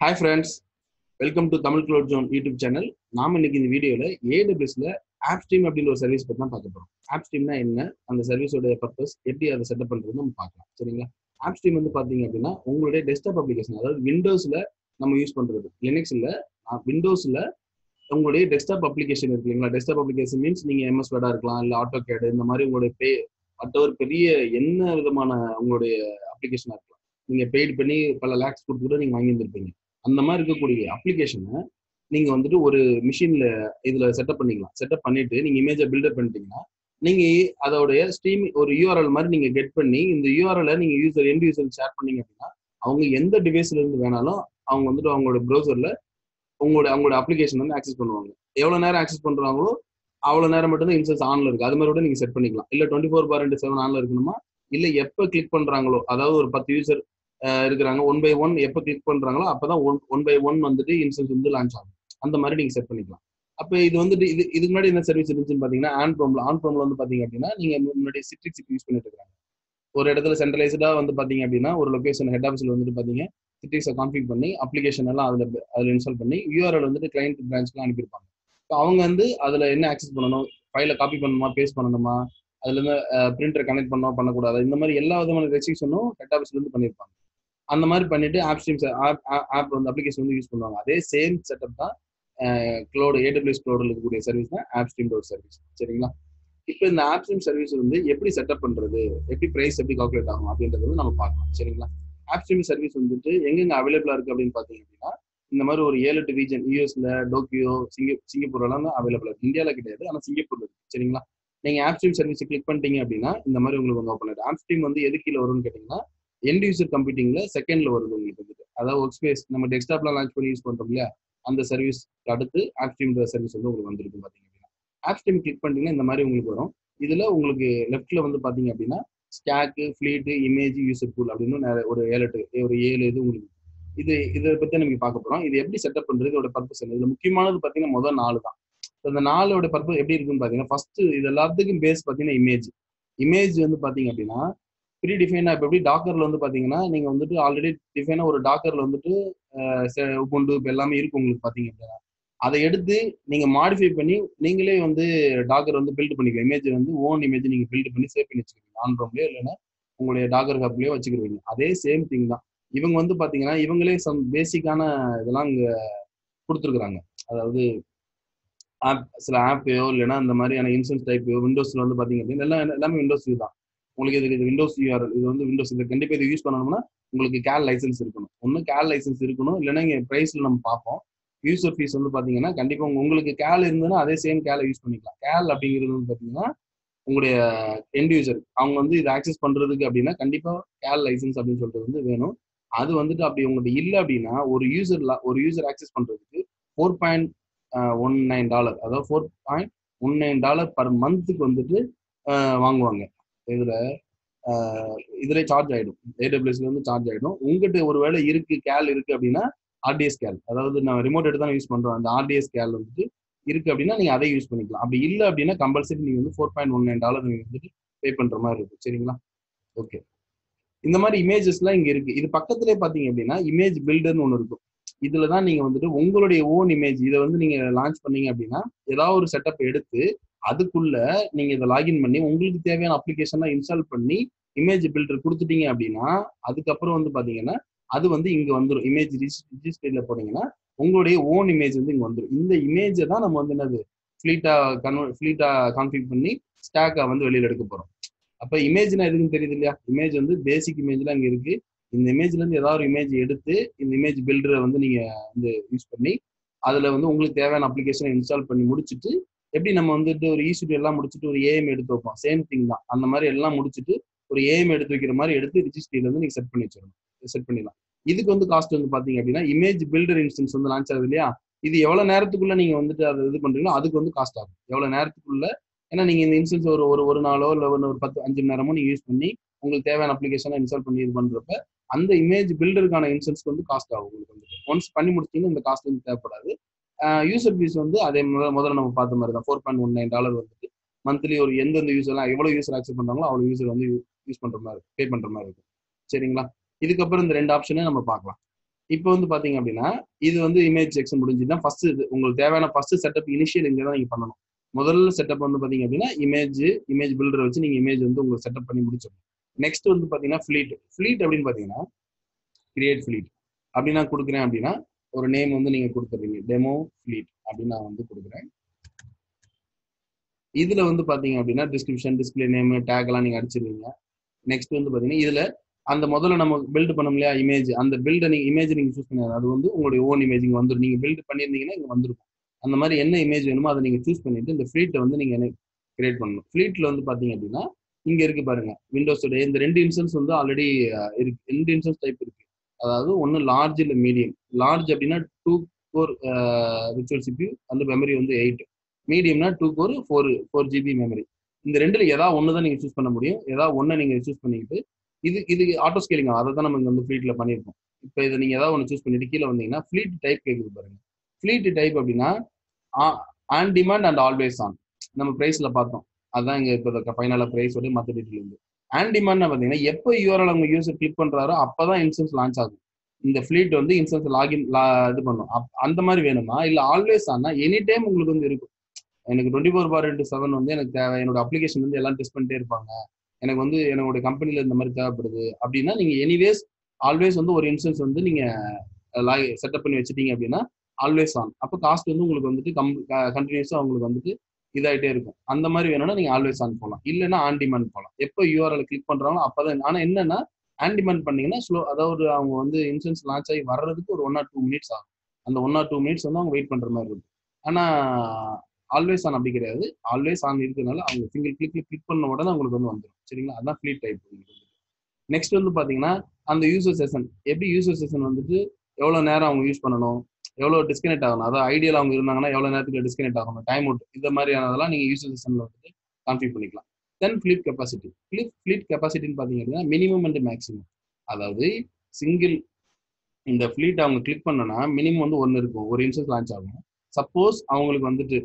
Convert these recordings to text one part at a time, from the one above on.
hi friends welcome to Tamil cloud zone YouTube channel நாம இன்னைக்கு இந்த வீடியோல ஏடபிள்யூஸ்ல ஆப் ஸ்ட்ரீம் அப்படின்ற ஒரு சர்வீஸ் பத்தி தான் பார்க்க போறோம் ஆப் ஸ்ட்ரீம்னா என்ன அந்த சர்வீஸோட பர்பஸ் எப்படி அதை செட்டப் பண்றது நம்ம பார்க்கலாம் சரிங்களா ஆப் ஸ்ட்ரீம் வந்து பாத்தீங்க அப்படின்னா உங்களுடைய டெஸ்க்டாப் அப்ளிகேஷன் அதாவது விண்டோஸ்ல நம்ம யூஸ் பண்றது லினக்ஸ்ல விண்டோஸ்ல உங்களுடைய டெஸ்க்டாப் அப்ளிகேஷன் இருக்கு இல்லைங்களா டெஸ்க்டாப் அப்ளிகேஷன் மீன்ஸ் நீங்க எம்எஸ் வேர்டா இருக்கலாம் இல்ல ஆட்டோ கேடு இந்த மாதிரி உங்களுடைய பே மற்ற ஒரு பெரிய என்ன விதமான உங்களுடைய அப்ளிகேஷனா இருக்கலாம் நீங்க பெய்ட் பண்ணி பல லேக்ஸ் கொடுத்து கூட நீங்க வாங்கி இருந்திருப்பீங்க அந்த மாதிரி இருக்கக்கூடிய அப்ளிகேஷனை நீங்க வந்துட்டு ஒரு மிஷின்ல இதுல செட்டப் பண்ணிக்கலாம் செட்டப் பண்ணிட்டு நீங்க இமேஜை பில்டப் பண்ணிட்டீங்கன்னா நீங்க அதோடைய ஸ்ட்ரீம் ஒரு யூஆர்எல் மாதிரி நீங்க கெட் பண்ணி இந்த யூஆர்எல் நீங்க யூசர் எண்ட் யூசர் ஷேர் பண்ணீங்க அப்படின்னா அவங்க எந்த டிவைஸ்ல இருந்து வேணாலும் அவங்க வந்துட்டு அவங்களோட ப்ரௌசர்ல உங்களோட அவங்களோட அப்ளிகேஷன் வந்து ஆக்சஸ் பண்ணுவாங்க எவ்வளவு நேரம் ஆக்சஸ் பண்றாங்களோ அவ்வளவு நேரம் மட்டும் தான் இன்சஸ் ஆன்ல இருக்கு அது மாதிரி கூட நீங்க செட் பண்ணிக்கலாம் இல்ல டுவெண்ட்டி ஃபோர் பார் ரெண்டு செவன் ஆன்ல இருக்கணுமா இல்ல எப்ப கிளிக் பண்றாங்களோ அதாவது ஒரு பத்து யூசர் இருக்கிறாங்க ஒன் பை ஒன் எப்போ கிளிக் பண்றாங்களோ அப்பதான் ஒன் ஒன் பை ஒன் வந்துட்டு இன்சூரன்ஸ் வந்து லான்ச் ஆகும் அந்த மாதிரி நீங்க செட் பண்ணிக்கலாம் அப்போ இது வந்துட்டு இது இதுக்கு முன்னாடி என்ன சர்வீஸ் இருந்துச்சுன்னு பாத்தீங்கன்னா ஆன் ப்ரோம்ல ஆன் ப்ரோம்ல வந்து பாத்தீங்க அப்படின்னா நீங்க முன்னாடி சிட்ரிக்ஸ் யூஸ் பண்ணிட்டு இருக்காங்க ஒரு இடத்துல சென்ட்ரலைஸ்டா வந்து பாத்தீங்க அப்படின்னா ஒரு லொகேஷன் ஹெட் ஆஃபீஸ்ல வந்துட்டு பாத்தீங்க சிட்ரிக்ஸை கான்ஃபிக் பண்ணி அப்ளிகேஷன் எல்லாம் அதுல அதுல இன்ஸ்டால் பண்ணி யூஆர்எல் வந்துட்டு கிளைண்ட் பிரான்ச்லாம் அனுப்பியிருப்பாங்க ஸோ அவங்க வந்து அதுல என்ன ஆக்சஸ் பண்ணணும் ஃபைலை காப்பி பண்ணணுமா பேஸ்ட் பண்ணணுமா அதுல இருந்து பிரிண்டர் கனெக்ட் பண்ணணும் பண்ணக்கூடாது இந்த மாதிரி எல்லா விதமான ரெஸ்ட்ரிக்ஷனும் ஹெட் ஆஃபீஸ்ல இருந்து பண்ணியிருப்பாங்க அந்த மாதிரி பண்ணிட்டு ஆப் ஸ்ட்ரீம்ஸ் ஆப் ஆப் வந்து அப்ளிகேஷன் வந்து யூஸ் பண்ணுவாங்க அதே சேம் செட்டப் தான் க்ளோடு ஏடபிள்யூஎஸ் க்ளோடில் இருக்கக்கூடிய சர்வீஸ் தான் ஆப் ஸ்ட்ரீம் ஒரு சர்வீஸ் சரிங்களா இப்போ இந்த ஆப் ஸ்ட்ரீம் சர்வீஸ் வந்து எப்படி செட்டப் பண்றது எப்படி பிரைஸ் எப்படி கால்குலேட் ஆகும் அப்படின்றது வந்து நம்ம பார்க்கலாம் சரிங்களா ஆப் ஸ்ட்ரீம் சர்வீஸ் வந்துட்டு எங்கெங்க அவைலபிளா இருக்கு அப்படின்னு பாத்தீங்க அப்படின்னா இந்த மாதிரி ஒரு ஏழு எட்டு ரீஜன் யூஎஸ்ல டோக்கியோ சிங்க சிங்கப்பூர்லாம் தான் அவைலபிள் இருக்கு இந்தியாவில் கிடையாது ஆனால் சிங்கப்பூர்ல இருக்கு சரிங்களா நீங்க ஆப் ஸ்ட்ரீம் சர்வீஸ் கிளிக் பண்ணிட்டீங்க அப்படின்னா இந்த மாதிரி உங்களுக்கு வந்து ஓப்பன் ஆயிடும் ஆப் ஸ்ட்ரீம் வந்து எது கீழே வரும்னு கேட்டீங்கன்னா எண்ட் யூசர் கம்ப்யூட்டிங்ல செகண்ட்ல வருது உங்களுக்கு வந்துட்டு அதாவது ஒர்க் ஸ்பேஸ் நம்ம டெஸ்க்டாப்ல லான்ச் பண்ணி யூஸ் பண்றோம் இல்லையா அந்த சர்வீஸ் அடுத்து ஆப் ஸ்ட்ரீம் சர்வீஸ் வந்து உங்களுக்கு வந்துருக்கு பாத்தீங்க அப்படின்னா ஆப் ஸ்ட்ரீம் கிளிக் பண்ணிட்டீங்கன்னா இந்த மாதிரி உங்களுக்கு வரும் இதுல உங்களுக்கு லெஃப்ட்ல வந்து பாத்தீங்க அப்படின்னா stack fleet image user pool அப்படின்னு ஒரு ஏழு எட்டு ஒரு ஏழு இது உங்களுக்கு இது இதை பத்தி நம்ம பார்க்க போறோம் இது எப்படி செட்டப் பண்றது இதோட பர்பஸ் என்ன இதுல முக்கியமானது பாத்தீங்கன்னா முதல் நாலு தான் இந்த நாலோட பர்பஸ் எப்படி இருக்குன்னு பாத்தீங்கன்னா ஃபர்ஸ்ட் இது எல்லாத்துக்கும் பேஸ் பாத்தீங்கன்னா இமேஜ் இமேஜ் வந்து பாத்தீங்க அப்படின்னா ப்ரீ டிஃபைனா இப்போ எப்படி டாக்கர்ல வந்து பாத்தீங்கன்னா நீங்க வந்துட்டு ஆல்ரெடி டிஃபைனா ஒரு டாக்கர்ல வந்துட்டு உபுண்டு இப்போ எல்லாமே இருக்கு உங்களுக்கு பாத்தீங்க அப்படின்னா அதை எடுத்து நீங்க மாடிஃபை பண்ணி நீங்களே வந்து டாக்கர் வந்து பில்ட் பண்ணிக்கலாம் இமேஜ் வந்து ஓன் இமேஜ் நீங்க பில்ட் பண்ணி சேவ் பண்ணி வச்சுக்கிறீங்க ஆன் ரோம்லயோ இல்லைன்னா உங்களுடைய டாக்கர் ஹப்லயோ வச்சுக்கிறீங்க அதே சேம் திங் தான் இவங்க வந்து பாத்தீங்கன்னா இவங்களே சம் பேசிக்கான இதெல்லாம் இங்க கொடுத்துருக்குறாங்க அதாவது ஆப் சில ஆப்பையோ இல்லைன்னா இந்த மாதிரியான இன்சூரன்ஸ் டைப்பையோ விண்டோஸ்ல வந்து பாத்தீங்க அப்படின்னா எல்லாம் எல்லாமே விண்டோஸ் யூ தான் உங்களுக்கு இதுக்கு இது விண்டோஸ் யூஆர்எல் இது வந்து விண்டோஸ் இது கண்டிப்பா இது யூஸ் பண்ணணும்னா உங்களுக்கு கேல் லைசன்ஸ் இருக்கணும் ஒன்று கேல் லைசன்ஸ் இருக்கணும் இல்லைன்னா இங்கே ப்ரைஸ்ல நம்ம பார்ப்போம் யூசர் ஃபீஸ் வந்து பாத்தீங்கன்னா கண்டிப்பா உங்களுக்கு கேல் இருந்ததுன்னா அதே சேம் கேலை யூஸ் பண்ணிக்கலாம் கேல் அப்படிங்கிறது வந்து பாத்தீங்கன்னா உங்களுடைய எண்ட் யூசர் அவங்க வந்து இதை ஆக்சஸ் பண்றதுக்கு அப்படின்னா கண்டிப்பா கேல் லைசன்ஸ் அப்படின்னு சொல்றது வந்து வேணும் அது வந்துட்டு அப்படி உங்கள்கிட்ட இல்லை அப்படின்னா ஒரு யூசர் ஒரு யூசர் ஆக்சஸ் பண்றதுக்கு four point one nine dollar அதாவது four point one nine dollar per மந்த்துக்கு வந்துட்டு வாங்குவாங்க இதுல இதுல சார்ஜ் ஆயிடும் ஏடபிள்யூஸ்ல வந்து சார்ஜ் ஆயிடும் உங்ககிட்ட ஒரு வேலை இருக்கு கேல் இருக்கு அப்படின்னா ஆர்டிஎஸ் கேல் அதாவது நான் ரிமோட் எடுத்து தான் யூஸ் பண்றோம் அந்த ஆர்டிஎஸ் கேல் வந்துட்டு இருக்கு அப்படின்னா நீங்க அதை யூஸ் பண்ணிக்கலாம் அப்படி இல்லை அப்படின்னா கம்பல்சரி நீங்க வந்து four point one nine dollar நீங்க வந்துட்டு பே பண்ற மாதிரி இருக்கு சரிங்களா ஓகே இந்த மாதிரி இமேஜஸ்லாம் இங்க இருக்கு இது பக்கத்துலேயே பாத்தீங்க அப்படின்னா இமேஜ் பில்டர்னு ஒன்று இருக்கும் இதுல தான் நீங்க வந்துட்டு உங்களுடைய ஓன் இமேஜ் இதை வந்து நீங்க லான்ச் பண்ணீங்க அப்படின்னா ஏதாவது ஒரு செட்டப் எடுத்து அதுக்குள்ள நீங்க இதை லாகின் பண்ணி உங்களுக்கு தேவையான அப்ளிகேஷன்லாம் இன்ஸ்டால் பண்ணி இமேஜ் பில்டர் கொடுத்துட்டீங்க அப்படின்னா அதுக்கப்புறம் வந்து பாத்தீங்கன்னா அது வந்து இங்க வந்துடும் இமேஜ் ரிஜிஸ்டர்ல போனீங்கன்னா உங்களுடைய ஓன் இமேஜ் வந்து இங்க வந்துடும் இந்த இமேஜை தான் நம்ம வந்து என்னது ஃபிளீட்டா கன்வெர்ட் ஃபிளீட்டா கான்ஃபிக் பண்ணி ஸ்டாக்கா வந்து வெளியில எடுக்க போறோம் அப்ப இமேஜ்னா எதுக்குன்னு தெரியுது இல்லையா இமேஜ் வந்து பேசிக் இமேஜ்லாம் இங்க இருக்கு இந்த இமேஜ்ல இருந்து ஏதாவது ஒரு இமேஜ் எடுத்து இந்த இமேஜ் பில்டரை வந்து நீங்க வந்து யூஸ் பண்ணி அதுல வந்து உங்களுக்கு தேவையான அப்ளிகேஷனை இன்ஸ்டால் பண்ணி முடிச்சுட்டு எப்படி நம்ம வந்துட்டு ஒரு ஈஸ்யூடி எல்லாம் முடிச்சுட்டு ஒரு ஏஎம் எடுத்து வைப்போம் சேம் திங் தான் அந்த மாதிரி எல்லாம் முடிச்சுட்டு ஒரு ஏஎம் எடுத்து வைக்கிற மாதிரி எடுத்து ரிஜிஸ்ட்ரியில வந்து நீங்க செட் பண்ணி வச்சிடணும் செட் பண்ணிடலாம் இதுக்கு வந்து காஸ்ட் வந்து பாத்தீங்க அப்படின்னா இமேஜ் பில்டர் இன்ஸ்டன்ஸ் வந்து லான்ச் ஆகுது இல்லையா இது எவ்வளவு நேரத்துக்குள்ள நீங்க வந்துட்டு அதை இது பண்றீங்களோ அதுக்கு வந்து காஸ்ட் ஆகும் எவ்வளவு நேரத்துக்குள்ள ஏன்னா நீங்க இந்த இன்ஸ்டன்ஸ் ஒரு ஒரு ஒரு நாளோ இல்ல ஒரு பத்து அஞ்சு மணி நேரமோ நீங்க யூஸ் பண்ணி உங்களுக்கு தேவையான அப்ளிகேஷனை இன்ஸ்டால் பண்ணி இது பண்றப்ப அந்த இமேஜ் பில்டருக்கான இன்சூரன்ஸ்க்கு வந்து காஸ்ட் ஆகும் உங்களுக்கு வந்துட்டு ஒன்ஸ் பண்ணி முடிச்சிங்கன்னா இந்த காஸ்ட் வந்து தேவைப்படாது யூசர் ஃபீஸ் வந்து அதே முதல்ல நம்ம பார்த்த மாதிரி தான் four point one nine dollar வந்துட்டு மந்த்லி ஒரு எந்தெந்த யூசர்லாம் எவ்வளவு யூசர் ஆக்செப்ட் பண்றாங்களோ அவ்வளவு யூசர் வந்து யூஸ் பண்ற மாதிரி பே பண்ற மாதிரி இருக்கும் சரிங்களா இதுக்கப்புறம் இந்த ரெண்டு ஆப்ஷனே நம்ம பார்க்கலாம் இப்போ வந்து பாத்தீங்க அப்படின்னா இது வந்து இமேஜ் செக்ஷன் முடிஞ்சுதான் ஃபர்ஸ்ட் இது உங்களுக்கு தேவையான ஃபர்ஸ்ட் செட்டப் இனிஷியல் இங்கே தான் நீங்க பண்ணணும் முதல்ல செட்டப் வந்து பாத்தீங்க அப்படின்னா இமேஜ் இமேஜ் பில்டர் வச்சு நீங்க இமேஜ் வந்து உங்களுக்கு செட்டப் பண்ணி முடிச்சிடணும் நெக்ஸ்ட் வந்து பாத்தீங்கன்னா ஃபிளீட் ஃபிளீட் அப்படின்னு பாத்தீங்கன்னா கிரியேட் ஃபிளீட் அப்படி நான் கொடுக்குறேன் அப்படின்னா ஒரு நேம் வந்து நீங்க கொடுத்துறீங்க டெமோ ஃபிளீட் அப்படின்னு நான் வந்து கொடுக்குறேன் இதுல வந்து பாத்தீங்க அப்படின்னா டிஸ்கிரிப்ஷன் டிஸ்பிளே நேம் டேக் எல்லாம் நீங்க அடிச்சிருவீங்க நெக்ஸ்ட் வந்து பாத்தீங்கன்னா இதுல அந்த முதல்ல நம்ம பில்ட் பண்ணோம் இல்லையா இமேஜ் அந்த பில்ட நீங்க இமேஜ் நீங்க சூஸ் பண்ணி அது வந்து உங்களுடைய ஓன் இமேஜ் இங்க வந்துடும் நீங்க பில்ட் பண்ணியிருந்தீங்கன்னா இங்க வந்திருக்கும் அந்த மாதிரி என்ன இமேஜ் வேணுமோ அதை நீங்க சூஸ் பண்ணிட்டு இந்த ஃபிளீட்டை வந்து நீங்க கிரியேட் பண்ணணும் ஃபிளீட்ல வந்து பாத்தீங்க அப்படின்னா இங்க இருக்கு பாருங்க விண்டோஸோட இந்த ரெண்டு இன்சன்ஸ் வந்து ஆல்ரெடி இருக்கு ரெண்டு இன்சன்ஸ் டைப் இருக்கு அதாவது ஒன்னு லார்ஜ் இல்ல மீடியம் லார்ஜ் அப்படின்னா டூ கோர் விர்ச்சுவல் சிபி அந்த மெமரி வந்து எயிட் மீடியம்னா two core four four GB memory இந்த ரெண்டுல ஏதாவது ஒன்று தான் நீங்க சூஸ் பண்ண முடியும் ஏதாவது ஒன்று நீங்க சூஸ் பண்ணிக்கிட்டு இது இது ஆட்டோ ஸ்கேலிங் அதை தான் நம்ம இங்க வந்து ஃபிளீட்ல பண்ணியிருக்கோம் இப்போ இதை நீங்க ஏதாவது ஒன்று சூஸ் பண்ணிட்டு கீழே வந்தீங்கன்னா ஃபிளீட் டைப் கேட்குது பாருங்க ஃபிளீட் டைப் அப்படின்னா on demand and always on நம்ம பிரைஸ்ல பார்த்தோம் அதான் இங்க இப்போ ஃபைனலாக ப்ரைஸோட மற்ற டீட்டெயில் இருந்து ஆன் டிமாண்ட் பார்த்தீங்கன்னா எப்போ யூஆர்எல் அவங்க யூசர் கிளிக் பண்றாரோ அப்பதான் இன்சூரன்ஸ் லான்ச் ஆகும் இந்த ஃபிளீட் வந்து இன்சூரன்ஸ் லாகின் இது பண்ணும் அந்த மாதிரி வேணுமா இல்ல ஆல்வேஸ் ஆனா எனி டைம் உங்களுக்கு வந்து இருக்கும் எனக்கு twenty four bar into seven வந்து எனக்கு தேவை என்னோட அப்ளிகேஷன் வந்து எல்லாம் டெஸ்ட் பண்ணிட்டே இருப்பாங்க எனக்கு வந்து என்னோட கம்பெனில இந்த மாதிரி தேவைப்படுது அப்படின்னா நீங்க எனிவேஸ் ஆல்வேஸ் வந்து ஒரு இன்சூரன்ஸ் வந்து நீங்க செட்டப் பண்ணி வச்சுட்டீங்க அப்படின்னா ஆல்வேஸ் ஆன் அப்போ காஸ்ட் வந்து உங்களுக்கு வந்துட்டு கம் கண்டினியூஸா உங்களுக்கு வந்துட்டு இதாயிட்டே இருக்கும் அந்த மாதிரி வேணும்னா நீங்க ஆல்வேஸ் ஆன் போகலாம் இல்லைன்னா ஆன் டிமாண்ட் போகலாம் எப்போ யூஆர்எல் கிளிக் பண்றாங்களோ அப்பதான் ஆனா என்னன்னா ஆன் டிமாண்ட் பண்ணீங்கன்னா ஸ்லோ அதாவது அவங்க வந்து இன்சூரன்ஸ் லான்ச் ஆகி வர்றதுக்கு ஒரு ஒன் ஆர் டூ மினிட்ஸ் ஆகும் அந்த ஒன் ஆர் டூ மினிட்ஸ் வந்து அவங்க வெயிட் பண்ற மாதிரி இருக்கும் ஆனா ஆல்வேஸ் ஆன் அப்படி கிடையாது ஆல்வேஸ் ஆன் இருக்கிறதுனால அவங்க சிங்கிள் கிளிக் கிளிக் பண்ண உடனே உங்களுக்கு வந்து வந்துடும் சரிங்களா அதான் ஃபிளீட் டைப் உங்களுக்கு நெக்ஸ்ட் வந்து பாத்தீங்கன்னா அந்த யூசர் செஷன் எப்படி யூசர் செஷன் வந்துட்டு எவ்வளவு நேரம் அவங்க யூஸ் பண்ணணும் எவ்வளவு டிஸ்கனெக்ட் ஆகணும் அதாவது ஐடியால அவங்க இருந்தாங்கன்னா எவ்வளவு நேரத்துக்கு டிஸ்கனெக்ட் ஆகணும் டைம் அவுட் இந்த மாதிரியானதெல்லாம் நீங்க யூசர் செஷன்ல வந்துட்டு கான்ஃபிக் பண்ணிக்கலாம் then flip capacity flip fleet கெப்பாசிட்டின்னு பாத்தீங்க அப்படின்னா மினிமம் அண்ட் மேக்ஸிமம் அதாவது சிங்கிள் இந்த ஃபிளீட் அவங்க கிளிக் பண்ணனா மினிமம் வந்து ஒன்று இருக்கும் ஒரு இன்சூரன்ஸ் லான்ச் ஆகும் சப்போஸ் அவங்களுக்கு வந்துட்டு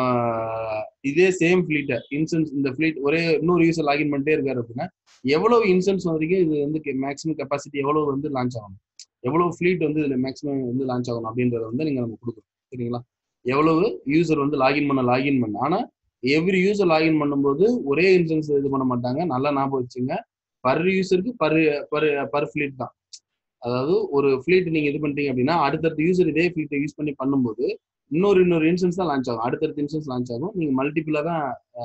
இதே சேம் ஃபிளீட்டை இன்சூரன்ஸ் இந்த ஃபிளீட் ஒரே இன்னொரு யூசர் லாகின் பண்ணிட்டே இருக்காரு அப்படின்னா எவ்வளவு இன்சூரன்ஸ் வரைக்கும் இது வந்து மேக்ஸிமம் கெப்பாசிட்டி எவ்வளவு வந்து லான்ச் ஆகணும் எவ்வளவு ஃபிளீட் வந்து இதுல மேக்ஸிமம் வந்து லான்ச் ஆகணும் அப்படின்றத வந்து நீங்க நம்ம கொடுக்குறோம் சரிங்களா எவ்வளவு யூசர் வந்து லாகின் பண்ண லாகின் பண்ண ஆனா எவ்ரி யூசர் லாகின் பண்ணும்போது ஒரே இன்சூரன்ஸ் இது பண்ண மாட்டாங்க நல்லா ஞாபகம் வச்சுங்க பர் யூசருக்கு பர் பர் பர் ஃபிளீட் தான் அதாவது ஒரு ஃபிளீட் நீங்க இது பண்ணிட்டீங்க அப்படின்னா அடுத்தடுத்த யூசர் இதே ஃபிளீட்டை யூஸ் பண்ணி பண்ணும்போது இன்னொரு இன்னொரு இன்சூரன்ஸ் தான் லான்ச் ஆகும் அடுத்தடுத்த இன்சூரன்ஸ் லான்ச் ஆகும் நீங்க மல்டிபிளா தான்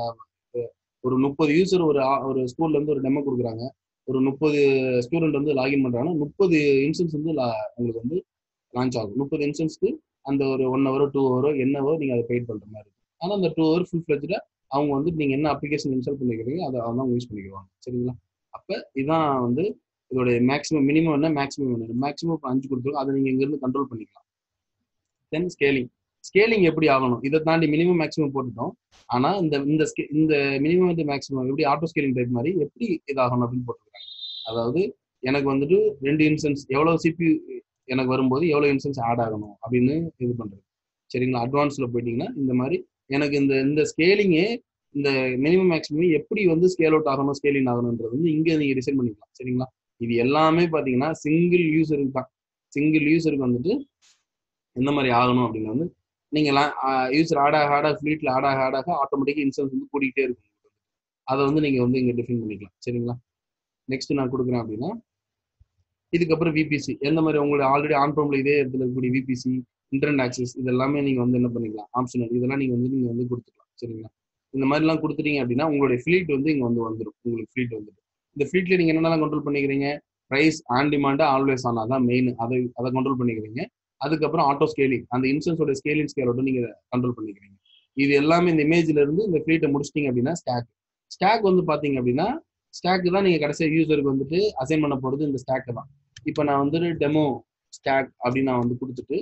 ஒரு முப்பது யூசர் ஒரு ஒரு ஸ்கூல்ல இருந்து ஒரு டெமோ கொடுக்குறாங்க ஒரு முப்பது ஸ்டூடெண்ட் வந்து லாகின் பண்றாங்கன்னா முப்பது இன்சூரன்ஸ் வந்து உங்களுக்கு வந்து லான்ச் ஆகும் முப்பது இன்சூரன்ஸ்க்கு அந்த ஒரு ஒன் ஹவரோ டூ ஹவரோ என்னவோ நீங்க அதை பெயிட் பண்ற மாதிரி இருக்கும் ஆனா அந்த டூ ஹவர் ஃபுல் ஃபிளஜ்ல அவங்க வந்து நீங்க என்ன அப்ளிகேஷன் இன்ஸ்டால் பண்ணிக்கிறீங்க அதை அவங்க யூஸ் பண்ணிக்குவாங்க சரிங்களா அப்ப இதான் வந்து இதோடைய மேக்ஸிமம் மினிமம் என்ன மேக்ஸிமம் என்ன மேக்ஸிமம் இப்போ அஞ்சு கொடுத்துருக்கோம் அதை நீங்க இங்கிருந்து கண்ட்ரோல் பண்ணிக்கலாம் தென் ஸ்கேலிங் ஸ்கேலிங் எப்படி ஆகணும் இதை தாண்டி மினிமம் மேக்ஸிமம் போட்டுட்டோம் ஆனா இந்த இந்த இந்த மினிமம் வந்து மேக்ஸிமம் எப்படி ஆட்டோ ஸ்கேலிங் டைப் மாதிரி எப்படி இதாகணும் அப்படின்னு போட்டுருக்காங்க அதாவது எனக்கு வந்துட்டு ரெண்டு இன்சன்ஸ் எவ்வளவு சிபி எனக்கு வரும்போது எவ்வளவு இன்சன்ஸ் ஆட் ஆகணும் அப்படின்னு இது பண்றது சரிங்களா அட்வான்ஸ்ல போயிட்டீங்கன்னா இந்த மாதிரி எனக்கு இந்த இந்த ஸ்கேலிங்கே இந்த மினிமம் மேக்ஸிமம் எப்படி வந்து ஸ்கேல் அவுட் ஆகணும் ஸ்கேலிங் ஆகணுன்றது வந்து இங்க நீங்க டிசைன் பண்ணிக்கலாம் சரிங்களா இது எல்லாமே பாத்தீங்கன்னா சிங்கிள் யூசருக்கு தான் சிங்கிள் யூசருக்கு வந்துட்டு எந்த மாதிரி ஆகணும் அப்படின்னு வந்து நீங்க யூசர் ஆட் ஆக ஆடாக ஃபிளீட்ல ஆட் ஆக ஆடாக ஆட்டோமேட்டிக் இன்சூரன்ஸ் வந்து கூட்டிகிட்டே இருக்கும் அதை வந்து நீங்க வந்து இங்க டிஃபைன் பண்ணிக்கலாம் சரிங்களா நெக்ஸ்ட் நான் கொடுக்குறேன் அப்படின்னா இதுக்கப்புறம் விபிசி எந்த மாதிரி உங்களுடைய ஆல்ரெடி ஆன் ப்ரோம்ல இதே இடத்துல இருக்கக்கூடிய விபிசி இன்டர்நெட் ஆக்சஸ் இது எல்லாமே நீங்க வந்து என்ன பண்ணிக்கலாம் ஆப்ஷனல் இதெல்லாம் நீங்க வந்து நீங்க வந்து கொடுத்துக்கலாம் சரிங்களா இந்த மாதிரிலாம் கொடுத்துட்டீங்க அப்படின்னா உங்களுடைய ஃபிளீட் வந்து இங்க வந்து வந்துடும் உங்களுக்கு ஃபிளீட் வந்துடும் இந்த ஃபிளீட்ல நீங்க என்னென்னலாம் கண்ட்ரோல் பண்ணிக்கிறீங்க ப்ரைஸ் ஆன் டிமாண்டா ஆல்வேஸ் ஆன் அதான் மெயின் அதை அதை கண்ட்ரோல் பண்ணிக்கிறீங்க அதுக்கப்புறம் ஆட்டோ ஸ்கேலிங் அந்த இன்சூரன்ஸோட ஸ்கேலிங் ஸ்கேலோட நீங்க கண்ட்ரோல் பண்ணிக்கிறீங்க இது எல்லாமே இந்த இமேஜ்ல இருந்து இந்த ஃபிளீட்டை முடிச்சிட்டீங்க அப்படின்னா ஸ்டாக் ஸ்டாக் வந்து பாத்தீங்க அப்படின்னா ஸ்டாக் தான் நீங்க கடைசியா யூசருக்கு வந்துட்டு அசைன் பண்ண போறது இந்த ஸ்டாக் தான் இப்போ நான் வந்துட்டு டெமோ ஸ்டாக் அப்படின்னு நான் வந்து கொடுத்துட்டு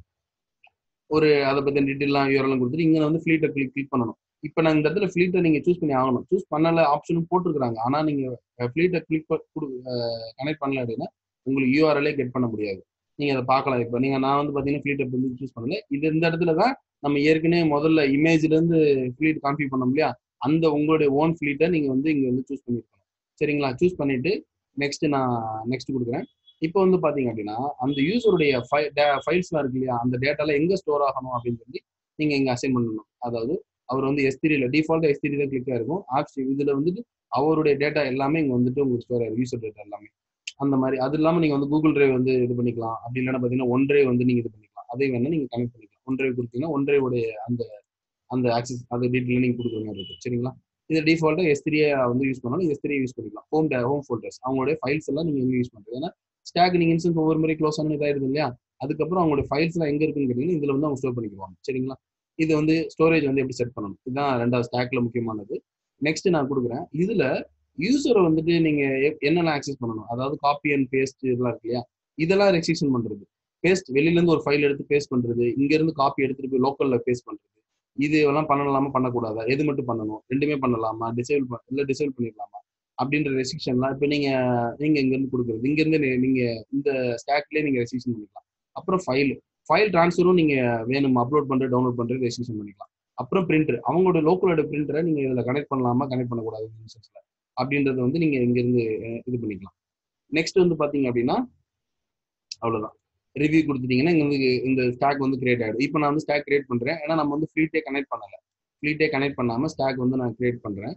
ஒரு அதை பத்தி டீட்டெயிலாம் யூரெல்லாம் கொடுத்துட்டு இங்க வந்து ஃபிளீட்டை கிளிக் கிளிக் பண்ணணும் இப்போ நான் இந்த இடத்துல ஃபிளீட்டை நீங்க சூஸ் பண்ணி ஆகணும் சூஸ் பண்ணல ஆப்ஷனும் போட்டிருக்காங்க ஆனா நீங்க ஃபிளீட்டை கிளிக் கனெக்ட் பண்ணல அப்படின்னா உங்களுக்கு யூஆர்எல்லே கெட் பண்ண முடியாது நீங்க அதை பார்க்கலாம் இப்போ நீங்க நான் வந்து பாத்தீங்கன்னா ஃபிளீட் வந்து சூஸ் பண்ணல இது இந்த இடத்துல தான் நம்ம ஏற்கனவே முதல்ல இமேஜ்ல இருந்து ஃபிளீட் கான்ஃபிக் பண்ணோம் இல்லையா அந்த உங்களுடைய ஓன் ஃபிளீட்டை நீங்க வந்து இங்க வந்து சூஸ் பண்ணிருக்கணும் சரிங்களா சூஸ் பண்ணிட்டு நெக்ஸ்ட் நான் நெக்ஸ்ட் கொடுக்குறேன் இப்போ வந்து பாத்தீங்க அப்படின்னா அந்த யூசருடைய ஃபைல்ஸ்லாம் இருக்கு இல்லையா அந்த டேட்டால எங்க ஸ்டோர் ஆகணும் அப்படின்னு சொல்லி நீங்க இங்க அசைன் பண்ணணும் அதாவது அவர் வந்து எஸ்திரியில டிஃபால்ட்டா எஸ்திரி தான் கிளிக் ஆயிருக்கும் ஆப்ஸ் இதுல வந்துட்டு அவருடைய டேட்டா எல்லாமே இங்க வந்துட்டு உங்களுக்கு ஸ்டோர் ஆயிரும் யூசர் டேட்டா எல்லாமே அந்த மாதிரி அது இல்லாம நீங்க வந்து கூகுள் டிரைவ் வந்து இது பண்ணிக்கலாம் அப்படி இல்லைன்னா பாத்தீங்கன்னா ஒன் டிரைவ் வந்து நீங்க இது பண்ணிக்கலாம் அதை வேணா நீங்க கனெக்ட் பண்ணிக்கலாம் ஒன் டிரைவ் கொடுத்தீங்கன்னா ஒன் டிரைவோடைய அந்த அந்த ஆக்சஸ் அந்த டீட்டெயில் நீங்க கொடுக்குற மாதிரி இருக்கும் சரிங்களா இது டிஃபால்ட்டா எஸ் வந்து யூஸ் பண்ணாலும் எஸ் யூஸ் பண்ணிக்கலாம் ஹோம் ஹோம் ஃபோல்டர்ஸ் அவங்களுடைய ஃபைல்ஸ் எல்லாம் நீங்க எங்க யூஸ் பண்றது ஏன்னா ஸ்டாக் நீங்க இன்ஸ்டன்ஸ் ஒவ்வொரு முறை க்ளோஸ் ஆன இதாயிருது இல்லையா அதுக்கப்புறம் அவங்களுடைய ஃபைல்ஸ் எல்லாம் எங்க இருக்குன்னு கேட்டீங்கன்னா இதுல வந்து அவங்க ஸ்டோர் பண்ணிக்குவாங்க சரிங்களா இது வந்து ஸ்டோரேஜ் வந்து எப்படி செட் பண்ணணும் இதுதான் ரெண்டாவது ஸ்டாக்ல முக்கியமானது நெக்ஸ்ட் நான் கொடுக்குறேன் இதுல யூசரை வந்துட்டு நீங்க எ- என்னெல்லாம் ஆக்சஸ் பண்ணணும் அதாவது காப்பி அண்ட் பேஸ்ட் இதெல்லாம் இருக்கு இல்லையா இதெல்லாம் ரெஸ்ட்ரிக்ஷன் பண்றது பேஸ்ட் வெளியில இருந்து ஒரு ஃபைல் எடுத்து பேஸ்ட் பண்றது இங்க இருந்து காப்பி எடுத்துட்டு போய் லோக்கல்ல பேஸ்ட் பண்றது இது எல்லாம் பண்ணலாமா பண்ணக்கூடாதா எது மட்டும் பண்ணணும் ரெண்டுமே பண்ணலாமா டிசேபிள் இல்ல டிசேபிள் பண்ணிடலாமா அப்படின்ற ரெஸ்ட்ரிக்ஷன்லாம் இப்போ நீங்க நீங்க இங்க இருந்து கொடுக்குறது இங்க இருந்து நீ- நீங்க இந்த ஸ்டாக்லயே நீங்க ரெஸ்ட்ரிக்ஷன் பண்ணிக்கலாம் அப்புறம் ஃபைல் ஃபைல் ட்ரான்ஸ்ஃபரும் நீங்க வேணும் அப்லோட் பண்றது டவுன்லோட் பண்றது ரெஸ்ட்ரிக்ஷன் பண்ணிக்கலாம் அப்புறம் பிரிண்டர் அவங்களோட லோக்கலோட பிரிண்டரை நீங்க இதுல கனெக்ட் பண்ணலாமா கனெக்ட் பண்ணக்கூடாது இன்ஸ்டன்ஸ்ல அப்படின்றது வந்து நீங்க இங்க இருந்து அஹ், இது பண்ணிக்கலாம் நெக்ஸ்ட் வந்து பாத்தீங்க அப்படின்னா அவ்வளவுதான் ரிவ்யூ கொடுத்துட்டீங்கன்னா இங்க வந்து இந்த ஸ்டாக் வந்து கிரியேட் ஆயிடும் இப்போ நான் வந்து ஸ்டாக் கிரியேட் பண்றேன் ஏன்னா நம்ம வந்து ஃப்ளீட்டே கனெக்ட் பண்ணல ஃப்ளீட்டே கனெக்ட் பண்ணாம ஸ்டாக் வந்து நான் கிரியேட் பண்றேன்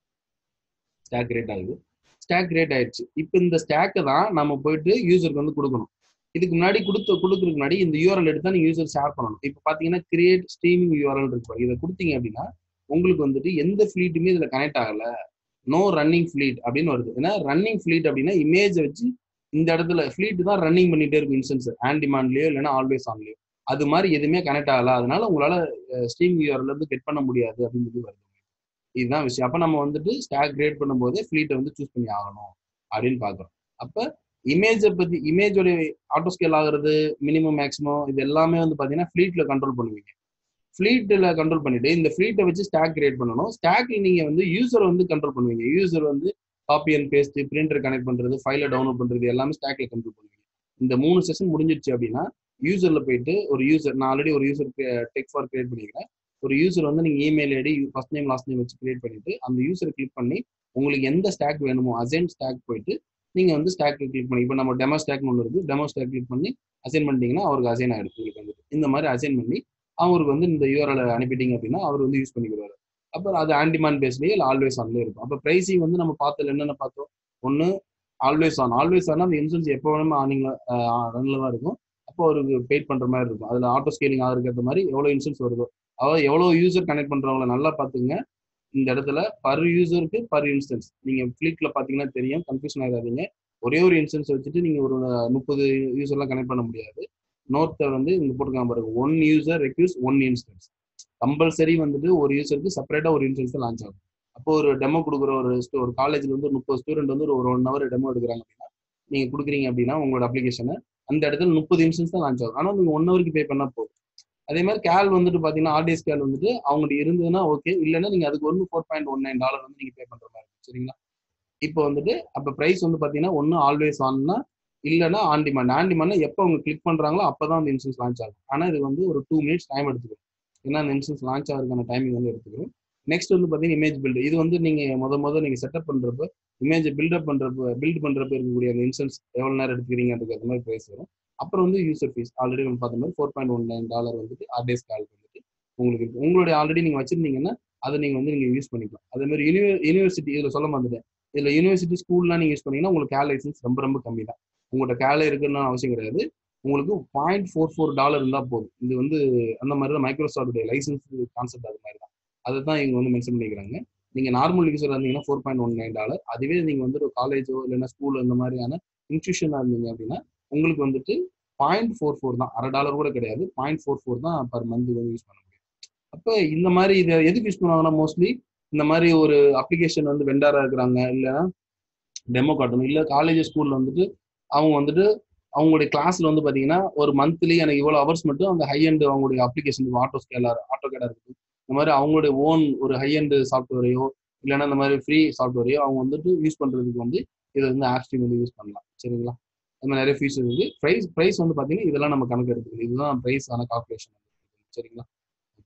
ஸ்டாக் கிரியேட் ஆகுது ஸ்டாக் கிரியேட் ஆயிடுச்சு இப்போ இந்த ஸ்டாக்கை தான் நம்ம போயிட்டு யூசருக்கு வந்து கொடுக்கணும் இதுக்கு முன்னாடி கொடுத்து கொடுக்கறதுக்கு முன்னாடி இந்த யூஆர்எல் எடுத்து தான் நீங்க யூசர் ஷேர் பண்ணணும் இப்போ பாத்தீங்கன்னா கிரியேட் ஸ்ட்ரீமிங் யூஆர்எல் இருக்கு இதை கொடுத்தீங்க அப்படின்னா உங்களுக்கு வந்துட்டு எந்த ஃபிளீட்டுமே இதுல கனெக்ட் ஆகல நோ ரன்னிங் ஃபிளீட் அப்படின்னு வருது ஏன்னா ரன்னிங் ஃபிளீட் அப்படின்னா இமேஜை வச்சு இந்த இடத்துல ஃபிளீட் தான் ரன்னிங் பண்ணிட்டே இருக்கும் இன்ஸ்டன்ஸ் ஆன் டிமாண்ட்லயோ இல்லைன்னா ஆல்வேஸ் ஆன்லயோ அது மாதிரி எதுவுமே கனெக்ட் ஆகல அதனால உங்களால ஸ்ட்ரீம் யூஆர்எல் இருந்து கெட் பண்ண முடியாது அப்படின்னு சொல்லி வருது இதுதான் விஷயம் அப்ப நம்ம வந்துட்டு ஸ்டாக் கிரியேட் பண்ணும்போதே ஃபிளீட்டை வந்து சூஸ் பண்ணி ஆகணும் அப்படின்னு பாக்குறோம் அப்ப இமேஜை பத்தி இமேஜோட ஆட்டோ ஸ்கேல் ஆகுறது மினிமம் மேக்ஸிமம் இது எல்லாமே வந்து பாத்தீங்கன்னா ஃபிளீட்ல கண்ட்ரோல் பண்ணுவீங்க ஃபிளீட்ல கண்ட்ரோல் பண்ணிட்டு இந்த ஃபிளீட்டை வச்சு ஸ்டாக் கிரியேட் பண்ணணும் ஸ்டாக்ல நீங்க வந்து யூசரை வந்து கண்ட்ரோல் பண்ணுவீங்க யூசர் வந்து copy and paste printer connect பண்றது ஃபைலை டவுன்லோட் பண்றது எல்லாமே ஸ்டாக்ல கண்ட்ரோல் பண்ணுவீங்க இந்த மூணு செஷன் முடிஞ்சிருச்சு அப்படின்னா யூசர்ல போயிட்டு ஒரு யூசர் நான் ஆல்ரெடி ஒரு யூசர் டெக் ஃபார் கிரியேட் பண்ணிக்கிறேன் ஒரு யூசர் வந்து நீங்க email ID first name last name வச்சு கிரியேட் பண்ணிட்டு அந்த யூசரை கிளிக் பண்ணி உங்களுக்கு எந்த ஸ்டாக் வேணுமோ அசைன் ஸ்டாக் போயிட்டு நீங்க வந்து ஸ்டாக் கிளிக் பண்ணி இப்போ நம்ம டெமோ ஸ்டாக்னு ஒன்று இருக்கு டெமோ ஸ்டாக் கிளிக் பண்ணி அசைன் பண்ணிட்டீங்கன்னா அவருக்கு அசைன் ஆயிடும் உங்களுக்கு வந்துட்டு இந்த மாதிரி அசைன் பண்ணி அவருக்கு வந்து இந்த யூஆர்எல் அனுப்பிட்டீங்க அப்படின்னா அவர் வந்து யூஸ் பண்ணிக்கிறாரு அப்புறம் அது ஆன் டிமாண்ட் பேஸ்லயே இல்லை ஆல்வேஸ் ஆன்லேயே இருக்கும் அப்போ ப்ரைஸிங் வந்து நம்ம பார்த்ததுல என்னென்ன பார்த்தோம் ஒன்று ஆல்வேஸ் ஆன் ஆல்வேஸ் ஆன் அந்த இன்சூரன்ஸ் எப்போ வேணுமோ ஆனிங்ல ரன்ல தான் இருக்கும் அப்போ அவருக்கு பெயிட் பண்ற மாதிரி இருக்கும் அதுல ஆட்டோ ஸ்கேலிங் ஆகிறதுக்கு ஏற்ற மாதிரி எவ்வளோ இன்சூரன்ஸ் வருதோ அதாவது எவ்வளோ யூசர் கனெக்ட் பண்றவங்கள நல்லா பார்த்துங்க இந்த இடத்துல பர் யூசருக்கு பர் இன்ஸ்டன்ஸ் நீங்க ஃபிளிக்ல பாத்தீங்கன்னா தெரியும் கன்ஃபியூஷன் ஆகாதீங்க ஒரே ஒரு இன்ஸ்டன்ஸ் வச்சுட்டு நீங்க ஒரு முப்பது யூசர்லாம் கனெக்ட் பண்ண முடியாது நோட்டை வந்து இங்க போட்டுக்காம பாருங்க one user requires one instance compulsory வந்துட்டு ஒரு யூசருக்கு செப்பரேட்டா ஒரு இன்ஸ்டன்ஸ் லான்ச் ஆகும் அப்போ ஒரு டெமோ கொடுக்குற ஒரு stu- ஒரு காலேஜ்ல வந்து ஒரு முப்பது ஸ்டூடெண்ட் வந்து ஒரு ஒன் ஹவர் டெமோ எடுக்கிறாங்க அப்படின்னா நீங்க கொடுக்குறீங்க அப்படின்னா உங்களோட அப்ளிகேஷனை அந்த இடத்துல முப்பது இன்ஸ்டன்ஸ் தான் லான்ச் ஆகும் ஆனா நீங்க ஒன் ஹவருக்கு பே பண்ணா போதும் அதே மாதிரி கேல் வந்துட்டு பாத்தீங்கன்னா ஆர்டிஎஸ் கேல் வந்துட்டு அவங்கள்ட்ட இருந்ததுன்னா ஓகே இல்லைன்னா நீங்க அதுக்கு ஒன்று four point one nine dollar வந்து நீங்க பே பண்ற மாதிரி இருக்கும் சரிங்களா இப்போ வந்துட்டு அப்ப பிரைஸ் வந்து பாத்தீங்கன்னா ஒன்னு ஆல்வேஸ் ஆன்னா இல்லைன்னா ஆன் டிமாண்ட் ஆன் டிமாண்ட் எப்போ அவங்க கிளிக் பண்றாங்களோ அப்பதான் அந்த இன்சூரன்ஸ் லான்ச் ஆகும் ஆனா இது வந்து ஒரு டூ மினிட்ஸ் டைம் எடுத்துக்கும் ஏன்னா அந்த இன்சூரன்ஸ் லான்ச் ஆகிறதுக்கான டைமிங் வந்து எடுத்துக்கிறோம் நெக்ஸ்ட் வந்து பாத்தீங்கன்னா இமேஜ் பில்டு இது வந்து நீங்க முத முத நீங்க செட்டப் பண்றப்ப இமேஜ் பில்டப் பண்றப்ப பில்ட் பண்றப்ப இருக்கக்கூடிய அந்த இன்சூரன்ஸ் எவ்வளவு நேரம் எடுத்துக்கிறீங்கிறதுக்கு அந்த மாதிரி பிரைஸ் வரும் அப்புறம் வந்து யூசர் ஃபீஸ் ஆல்ரெடி நம்ம பார்த்த மாதிரி four point one nine dollar வந்துட்டு ஆர்டேஸ் கால் வந்துட்டு உங்களுக்கு இருக்கு உங்களுடைய ஆல்ரெடி நீங்க வச்சிருந்தீங்கன்னா அதை நீங்க வந்து நீங்க யூஸ் பண்ணிக்கலாம் அதே மாதிரி யூனிவ யூனிவர்சிட்டி இதுல சொல்ல மாட்டேன் இதுல யூனிவர்சிட்டி ஸ்கூல்லாம் நீங்க யூஸ் பண்ணீங்கன்னா உங்களுக்கு கேல் லைசன்ஸ் ரொம்ப ரொம்ப கம்மி தான் உங்கள்கிட்ட கேல இருக்குன்னு அவசியம் கிடையாது உங்களுக்கு பாயிண்ட் ஃபோர் ஃபோர் டாலர் இருந்தா போதும் இது வந்து அந்த மாதிரி தான் மைக்ரோசாஃப்டுடைய லைசன்ஸ் கான்செப்ட் அது மாதிரி தான் அதை தான் இங்க வந்து மென்ஷன் பண்ணிக்கிறாங்க நீங்க நார்மல் யூசர் இருந்தீங்கன்னா four point one nine dollar அதுவே நீங்க வந்து ஒரு காலேஜோ இல்லைன்னா ஸ்கூல் இந்த மாதிரியான இன்ஸ்டியூஷனா இருந்தீங்க அப்படின்னா உங்களுக்கு வந்துட்டு பாயிண்ட் ஃபோர் ஃபோர் தான் அரை டாலர் கூட கிடையாது பாயிண்ட் ஃபோர் ஃபோர் தான் பர் மந்த் வந்து யூஸ் பண்ண முடியும் அப்போ இந்த மாதிரி இதை எதுக்கு யூஸ் பண்ணுவாங்கன்னா மோஸ்ட்லி இந்த மாதிரி ஒரு அப்ளிகேஷன் வந்து வெண்டாரா இருக்கிறாங்க இல்லைன்னா டெமோ காட்டணும் இல்லை காலேஜ் ஸ்கூல்ல வந்துட்டு அவங்க வந்துட்டு அவங்களுடைய கிளாஸ்ல வந்து பாத்தீங்கன்னா ஒரு மந்த்லி எனக்கு இவ்வளவு ஹவர்ஸ் மட்டும் அந்த ஹை அண்ட் அவங்களுடைய அப்ளிகேஷன் ஆட்டோ ஸ்கேலர் ஆட்டோ கேடா இருக்கு இந்த மாதிரி அவங்களுடைய ஓன் ஒரு ஹை அண்ட் சாஃப்ட்வேரையோ இல்லைன்னா இந்த மாதிரி ஃப்ரீ சாஃப்ட்வேரையோ அவங்க வந்துட்டு யூஸ் பண்றதுக்கு வந்து இதை வந்து ஆப் ஸ்ட்ரீம் வந்து யூஸ் பண்ணலாம் சரிங்களா இந்த மாதிரி நிறைய ஃபீச்சர் இருக்கு ப்ரைஸ் ப்ரைஸ் வந்து பாத்தீங்கன்னா இதெல்லாம் நம்ம கணக்கு எடுத்துக்கணும் இதுதான் ப்ரைஸ் ஆன கால்குலேஷன் சரிங்களா ஓகே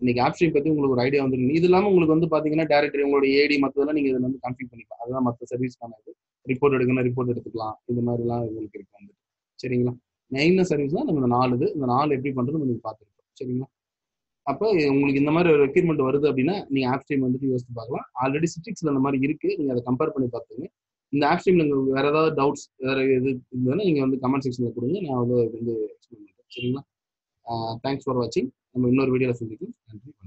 இன்னைக்கு ஆப் ஸ்ட்ரீம் பத்தி உங்களுக்கு ஒரு ஐடியா வந்துருக்கு இது இல்லாம உங்களுக்கு வந்து பாத்தீங்கன்னா டேரக்டரி உங்களோட ஏடி மத்ததெல்லாம் நீங்க இதுல வந்து கன்ஃபிக் பண்ணிக்கலாம் அதுதான் மற்ற சர்வீஸ்க்கான இது ரிப்போர்ட் எடுக்கணும் ரிப்போர்ட் எடுத்துக்கலாம் இந்த மாதிரிலாம் உங்களுக்கு இருக்கு வந்து சரிங்களா மெயின சர்வீஸ் தான் நம்ம இந்த நாலு இது இந்த நாலு எப்படி பண்றது நீங்க பார்த்துருக்கோம் சரிங்களா அப்போ உங்களுக்கு இந்த மாதிரி ஒரு ரெக்யூர்மெண்ட் வருது அப்படின்னா நீங்க ஆப் ஸ்ட்ரீம் வந்துட்டு யோசிச்சு பார்க்கலாம் ஆல்ரெடி சிட்டிக்ஸ்ல அந்த மாதிரி இருக்கு நீங்க அதை கம்பேர் பண்ணி பார்த்துங்க இந்த ஆப் ஸ்ட்ரீம்ல உங்களுக்கு வேற ஏதாவது டவுட்ஸ் வேற எது இருந்ததுன்னா நீங்க வந்து கமெண்ட் செக்ஷன்ல கொடுங்க நான் வந்து வந்து எக்ஸ்பிளைன் பண்றேன் சரிங்களா தேங்க்ஸ் ஃபார் வாட்சிங் நம்ம இன்னொரு வீடியோல சந்திக்கலாம் நன்றி